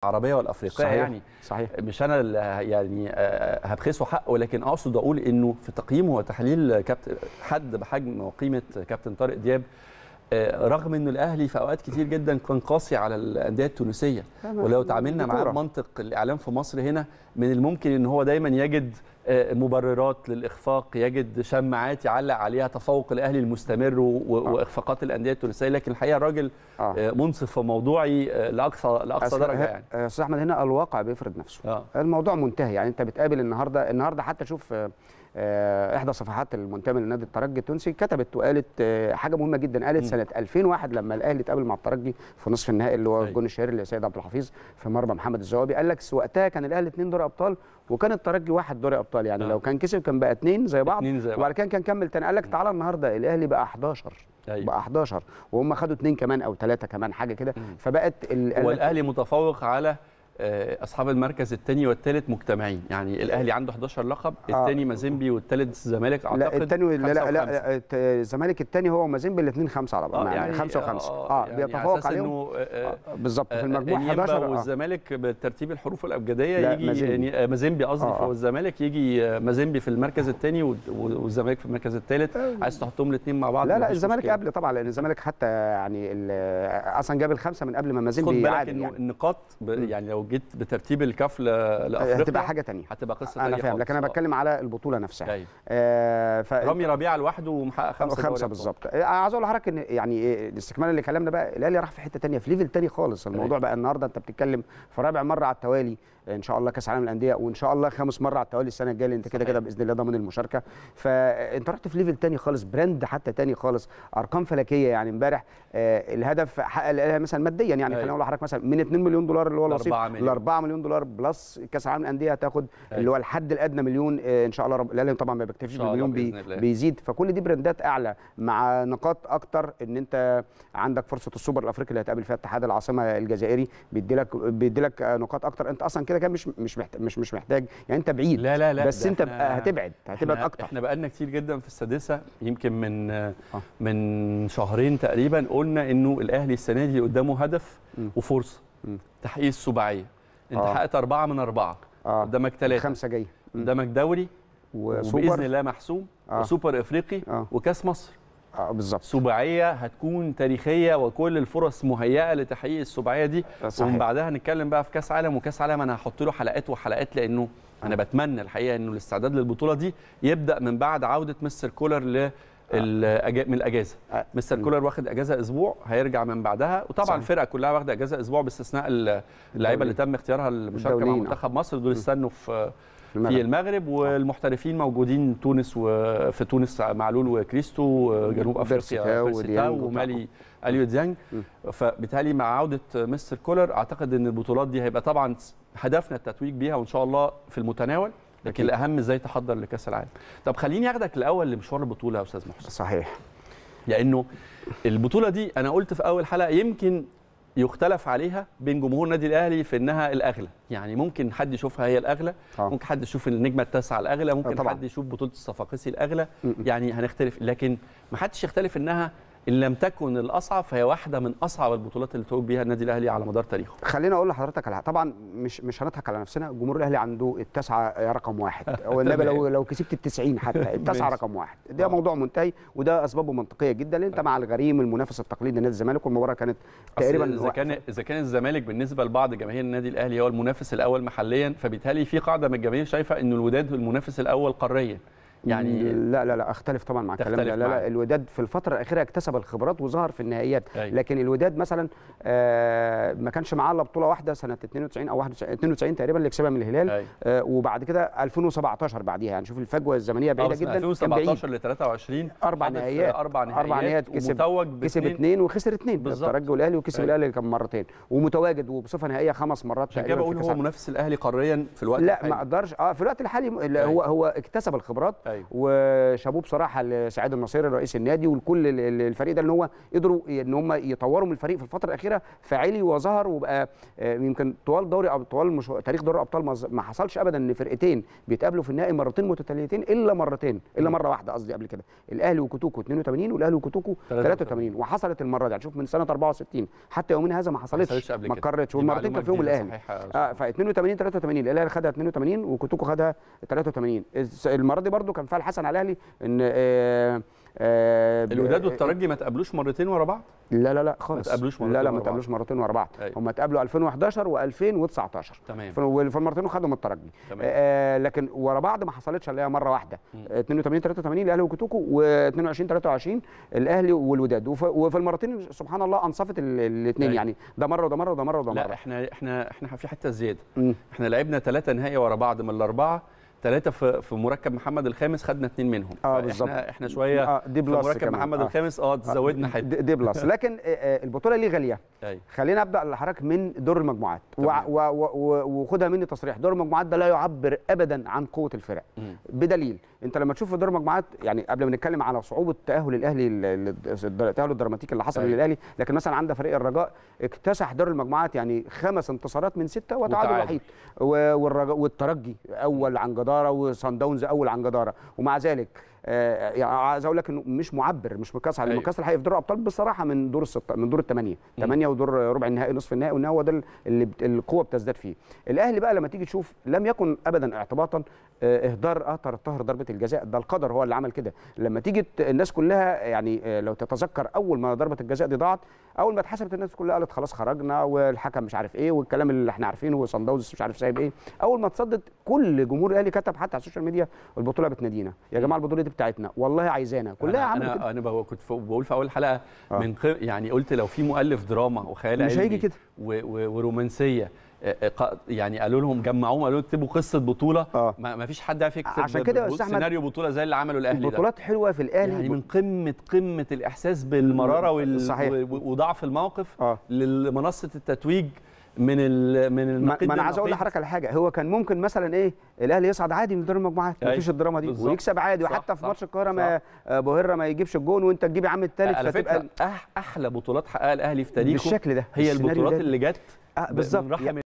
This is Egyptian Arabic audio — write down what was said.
العربيه والافريقيه صحيح. يعني صحيح مش انا اللي ه- يعني آه، هبخسه حقه لكن اقصد اقول انه في تقييم وتحليل كابتن حد بحجم وقيمه كابتن طارق دياب آه، رغم انه الاهلي في اوقات كتير جدا كان قاسي على الانديه التونسيه ولو تعاملنا معاه كورة. بمنطق الاعلام في مصر هنا من الممكن ان هو دايما يجد آه، مبررات للاخفاق يجد شماعات يعلق عليها تفوق الاهلي المستمر و- و- واخفاقات الانديه التونسيه لكن الحقيقه الراجل آه. آه، منصف وموضوعي آه، لاقصى لاقصى أصل درجه ه- يعني آه، استاذ احمد هنا الواقع بيفرض نفسه اه الموضوع منتهي يعني انت بتقابل النهارده النهارده حتى شوف آه، آه، احدى صفحات المنتمه للنادي الترجي التونسي كتبت وقالت آه، حاجه مهمه جدا قالت مم. سنه 2001 لما الاهلي اتقابل مع الترجي في نصف النهائي اللي هو أيوة. الجون الشهير لسيد عبد الحفيظ في مرمى محمد الزوابي قال لك وقتها كان الاهلي اثنين دوري ابطال وكان الترجي واحد دوري ابطال يعني آه. لو كان كسب كان بقى اثنين زي بعض اتنين زي بعض. وبعد كده كان كمل تاني قال لك تعالى النهارده الاهلي بقى 11 أيوة. بقى 11 وهم خدوا اثنين كمان او ثلاثه كمان حاجه كده مم. فبقت ال- قال لك- والاهلي متفوق على آه، اصحاب المركز الثاني والثالث مجتمعين يعني الاهلي عنده 11 لقب آه. الثاني مازيمبي والثالث الزمالك اعتقد لا الثاني لا خمسة لا, لا وخمسة. الت- الزمالك الثاني هو مازيمبي الاثنين خمسه على بعض اه يعني خمسه وخمسه اه, يعني بيتفوق أساس عليهم انه آه، آه بالظبط في المجموع النيمبا 11 آه. والزمالك بترتيب الحروف الابجديه لا، يجي مازيمبي. يعني آه، مازيمبي قصدي آه، آه. والزمالك يجي آه، مازيمبي في المركز الثاني والزمالك في المركز الثالث عايز تحطهم الاثنين مع بعض لا لا مفيش الزمالك مشكلة. قبل طبعا لان الزمالك حتى يعني ال- اصلا جاب الخمسه من قبل ما خد مازيمبي بالك يعادل انه يعني النقاط ب... يعني لو جيت بترتيب الكاف ل- لافريقيا هتبقى حاجه ثانيه هتبقى قصه انا تانية فاهم خالص. لكن انا آه. بتكلم على البطوله نفسها أيوة. آه ف... رامي ربيعه لوحده ومحقق خمسه دوري خمسه أبطال. بالظبط آه، عايز اقول لحضرتك ان يعني إيه، استكمالا لكلامنا بقى الاهلي راح في حته تانية في ليفل تاني خالص الموضوع بقى النهارده انت بتتكلم في رابع مره على التوالي ان شاء الله كاس العالم للانديه وان شاء الله خامس مره على التوالي السنه الجايه اللي انت كده صحيح. كده باذن الله ضامن المشاركه فانت رحت في ليفل تاني خالص براند حتى تاني خالص ارقام فلكيه يعني امبارح آه الهدف حقق الاهلي مثلا ماديا يعني أيوة. خلينا اقول لحضرتك مثلا من 2 مليون دولار اللي هو الوصيف لأربعة مليون. ل 4 مليون دولار بلس كاس العالم للانديه هتاخد أيوة. اللي هو الحد الادنى مليون آه ان شاء الله رب الاهلي طبعا ما بيكتفيش إن شاء الله بالمليون بي بإذن الله. بيزيد فكل دي براندات اعلى مع نقاط اكتر ان انت عندك فرصه السوبر الافريقي اللي هتقابل فيها اتحاد العاصمه الجزائري بيدي لك بيدي لك نقاط اكتر انت اصلا كده كده مش مش محتاج مش مش محتاج يعني انت بعيد لا لا لا بس ده انت إحنا- بقى هتبعد هتبعد احنا اكتر احنا بقالنا كتير جدا في السادسه يمكن من من شهرين تقريبا قلنا انه الاهلي السنه دي قدامه هدف م. وفرصه م. تحقيق السباعيه انت آه. حققت اربعه من اربعه اه قدامك ثلاثه خمسه جايه م. قدامك دوري وباذن وسوبر الله محسوم آه. وسوبر افريقي آه. وكاس مصر اه بالظبط سباعيه هتكون تاريخيه وكل الفرص مهيئه لتحقيق السباعيه دي صحيح. ومن بعدها هنتكلم بقى في كاس عالم وكاس عالم انا هحط له حلقات وحلقات لانه انا بتمنى الحقيقه انه الاستعداد للبطوله دي يبدا من بعد عوده مستر كولر ل الأجا- من الاجازه آه. مستر م. كولر واخد اجازه اسبوع هيرجع من بعدها وطبعا صحيح. الفرقه كلها واخده اجازه اسبوع باستثناء ال- اللعيبه اللي تم اختيارها للمشاركه مع الدوليين. منتخب مصر دول استنوا في في المغرب. في المغرب والمحترفين موجودين تونس وفي تونس معلول وكريستو جنوب افريقيا بيرسيتاو بيرسيتاو وديانج ومالي اليو ديانج فبالتالي مع عوده مستر كولر اعتقد ان البطولات دي هيبقى طبعا هدفنا التتويج بيها وان شاء الله في المتناول لكن أكيد. الاهم ازاي تحضر لكاس العالم طب خليني اخدك الاول لمشوار البطوله يا استاذ محسن صحيح لانه البطوله دي انا قلت في اول حلقه يمكن يختلف عليها بين جمهور النادي الاهلي في انها الاغلى يعني ممكن حد يشوفها هي الاغلى آه. ممكن حد يشوف النجمه التاسعه الاغلى ممكن طبعاً. حد يشوف بطوله الصفاقسي الاغلى م- م. يعني هنختلف لكن ما حدش يختلف انها ان لم تكن الاصعب فهي واحده من اصعب البطولات اللي توج بيها النادي الاهلي على مدار تاريخه خليني اقول لحضرتك على طبعا مش مش هنضحك على نفسنا جمهور الاهلي عنده التسعه رقم واحد والنبي لو لو كسبت ال 90 حتى التسعه ماشي. رقم واحد ده آه. موضوع منتهي وده اسبابه منطقيه جدا لان انت مع الغريم المنافس التقليدي نادي الزمالك والمباراه كانت تقريبا اذا كان اذا كان الزمالك بالنسبه لبعض جماهير النادي الاهلي هو المنافس الاول محليا فبالتالي في قاعده من الجماهير شايفه انه الوداد هو المنافس الاول قاريا يعني لا لا لا اختلف طبعا مع الكلام ده تختلف لا معاك. لا الوداد في الفتره الاخيره اكتسب الخبرات وظهر في النهائيات أيوة. لكن الوداد مثلا آه ما كانش معاه الا بطوله واحده سنه 92 او 91 92 تقريبا اللي كسبها من الهلال أيوة. آه وبعد كده 2017 بعديها يعني شوف الفجوه الزمنيه بعيده آه، بس من جدا كان بعيد 2017 ل 23 اربع حدث نهائيات اربع نهائيات اربع نهائيات كسب ومتوج كسب باثنين. اثنين وخسر اثنين بالظبط. الترجي والاهلي وكسب أيوة. الاهلي كان مرتين ومتواجد وبصفه نهائيه خمس مرات عشان كده تقريباً في بقول كأس هو العالم. منافس الاهلي قاريا في الوقت لا الحالي. ما اقدرش اه في الوقت الحالي م- لا، أيوة. هو هو اكتسب الخبرات أيوة. وشابوه بصراحه لسعيد النصيري رئيس النادي ولكل ال- ال- الفريق ده ان هو قدروا ان هم يطوروا من الفريق في الفتره الاخيره فعلي وظهر وبقى آه، يمكن طوال دوري أب- طوال مش... تاريخ دوري الابطال ما ز- ما حصلش ابدا ان فرقتين بيتقابلوا في النهائي مرتين متتاليتين الا مرتين الا مره واحده قصدي قبل كده الاهلي وكوتوكو 82 والاهلي وكوتوكو 83 وحصلت المره دي هنشوف من سنه 64 حتى يومنا هذا ما حصلتش حصلتش قبل ما كده. اتكررتش دي والمرتين معلومة كان فيهم جديدة الاهلي صحيحة يا اه ف 82 83 الاهلي خدها 82 وكوتوكو خدها 83 الس- المره دي برضو كان فيها الحسن على الاهلي ان آه آه الوداد والترجي ما تقابلوش مرتين ورا بعض لا لا لا خالص تقابلوش مرتين لا لا ورا ما بعض. تقابلوش مرتين ورا بعض أيوة. هم اتقابلوا 2011 و2019 تمام وفي المرتين خدهم الترجي تمام. آه لكن ورا بعض ما حصلتش الا هي مره واحده آه، 82 83 الاهلي وكوتوكو و22 23 الاهلي والوداد وف- وفي المرتين سبحان الله انصفت الاثنين أيوة. يعني ده مره وده مره وده مره وده لا مره احنا احنا احنا في حته زياده مم. احنا لعبنا ثلاثه نهائي ورا بعض من الاربعه ثلاثه في في مركب محمد الخامس خدنا اثنين منهم اه فإحنا- بالظبط احنا شويه آه دي في بلس مركب كمان. محمد آه. الخامس اه زودنا حته دي, دي بلس لكن آه، آه، البطوله ليه غاليه ايوه خلينا ابدا لحضرتك من دور المجموعات تمام. وع- و- و- و- وخدها مني تصريح دور المجموعات ده لا يعبر ابدا عن قوه الفرق مم. بدليل انت لما تشوف في دور المجموعات يعني قبل ما نتكلم على صعوبه تاهل الاهلي ال- ال- التاهل الدراماتيكي اللي حصل أيوة. للاهلي لكن مثلا عند فريق الرجاء اكتسح دور المجموعات يعني خمس انتصارات من سته وتعادل وتعادل. وحيد و- والرجاء والترجي اول عن جداره وصن داونز اول عن جداره ومع ذلك آه، يعني عايز اقول لك انه مش معبر مش مكسر أيوة. المكسر الحقيقي في دور الابطال بصراحه من دور الست من دور الثمانيه ثمانيه ودور ربع النهائي نصف النهائي وان هو ده اللي بت- القوه بتزداد فيه الاهلي بقى لما تيجي تشوف لم يكن ابدا اعتباطا آه، اهدار اثر الطهر ضربه الجزاء ده القدر هو اللي عمل كده لما تيجي ت- الناس كلها يعني آه، لو تتذكر اول ما ضربه الجزاء دي ضاعت اول ما اتحسبت الناس كلها قالت خلاص خرجنا والحكم مش عارف ايه والكلام اللي احنا عارفينه وصن داونز مش عارف سايب ايه اول ما تصدت كل جمهور الاهلي كتب حتى على السوشيال ميديا البطوله بتنادينا يا جماعه البطوله دي بتاعتنا والله عايزانا كلها انا عملت كده انا, أنا بقول- كنت ف- بقول في اول حلقه آه. من قي... يعني قلت لو في مؤلف دراما وخيال مش علمي هيجي كده. و... و... ورومانسيه آه، آه، ق- يعني قالوا لهم جمعوهم قالوا اكتبوا قصه بطوله آه. ما, ما فيش حد عارف يكتب عشان كده يا ب- أستاذ أحمد، سيناريو بطوله زي اللي عمله الاهلي ده البطولات حلوه في الاهلي يعني من قمه قمه الاحساس بالمراره وال... صحيح. و... وضعف الموقف اه لمنصه التتويج من ال... من ما النقيض ما انا عايز اقول للنقيض. لحضرتك على حاجه هو كان ممكن مثلا ايه الاهلي يصعد عادي من دور المجموعات أيوة، مفيش الدراما دي بالظبط. ويكسب عادي صح، وحتى في صح، ماتش القاهره ما آه، بوهره ما يجيبش الجون وانت تجيب يا عم الثالث على فتبقى فكره أح... احلى بطولات حققها الاهلي في تاريخه بالشكل ده هي السيناريو البطولات ده. اللي جت آه ب- بالظبط من رحم